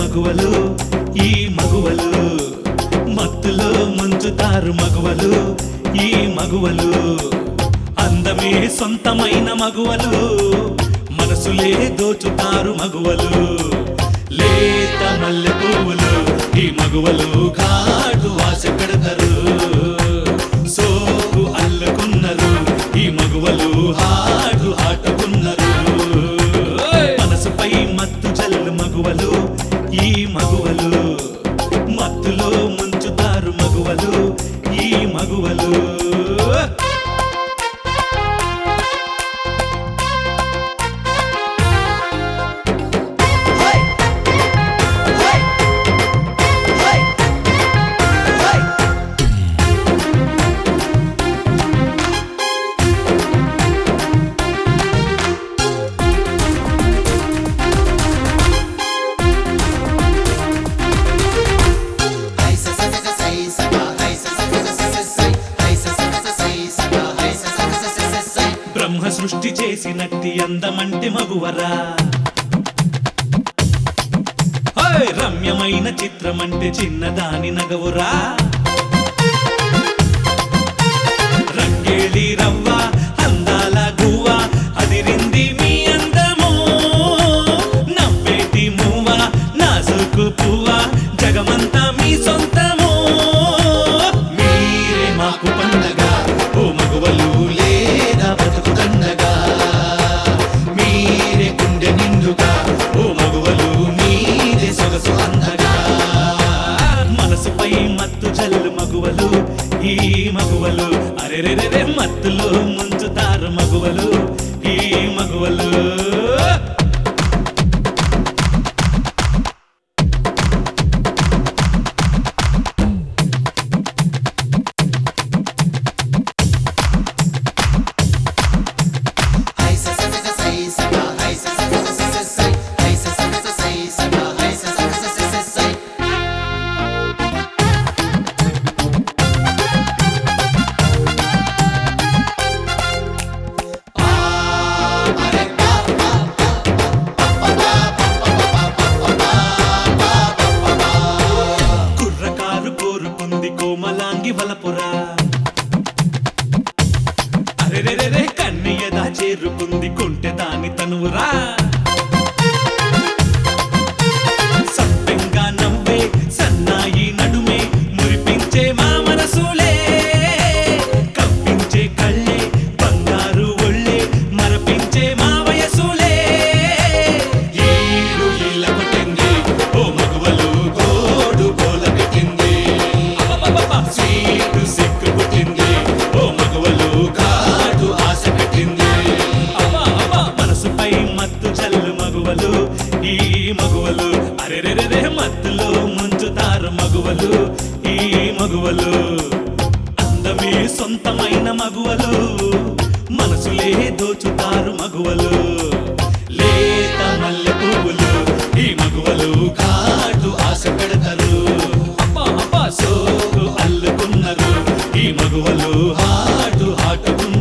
మగువలు ఈ మగువలు మత్తులో ముంచుతారు మగువలు ఈ మగువలు అందమే సొంతమైన మగువలు మనసులే దోచుతారు మగువలు లేత మల్లె పువ్వులు ఈ మగువలు కాటు ఆశ పెడతారు సోకు అల్లుకున్నారు ఈ మగువలు హాడు ఆటుకున్నారు మనసుపై మత్తు చల్లు మగువలు ఈ మగువలు మత్తులో ముంచుతారు మగువలు ఈ మగువలు బ్రహ్మ సృష్టి చేసినట్టి అందమంటే మగువరా హోయ్! రమ్యమైన చిత్రమంటే చిన్నదాని నగవురా రంగేళి రవ్వ అందాల గువ్వ అదిరింది మీ అందము నవ్వేటి మూవ నాసుకు పువ్వ జగమంతా మీ సొంతము మీరే మాకు పండగ ఓ మగువలు లేదా బతుకుతండగా మీరే గుండె నిండుగా ఓ మగువలు మీరే సొగసు అందగా మనసుపై మత్తు జల్లు మగువలు ఈ మగువలు అరెరెరెరె మత్తులో ముంచుతారు మగువలు ఈ మగువలు కుర్రకారు కోరుకుంది కోమలాంగి వలపురా అరెరెరెరె కన్నయ్యదా చేరుకుంది కొంటె దాని తనువురా సవ్యంగా నవ్వే సన్నాయి నడుమే మురిపించే మా మనసులే కవ్వించే కళ్ళే బంగారు ఒళ్ళే మరపించే మా వయసులే ఈడు ఇళ్ళ కొట్టింది ఓ మగువలు గోడు గోల పెట్టింది సీటు సిక్కు పుట్టింది ఓ మగువలు కాదు ఆశ పెట్టింది మనసుపై మత్తు చల్లు మగువలు ఈ మగువలు అరెరెరెరే మత్తులో ముంచుతారు మగువలు ఈ మగువలు అందమే సొంతమైన మగువలు మనసులే దోచుతారు మగువలు లేత మల్లె పువ్వులు ఈ మగువలు కాటు ఆశ పెడతారు సోకు అల్లుకున్నారు ఈ మగువలు హాటు హాటుకున్నారు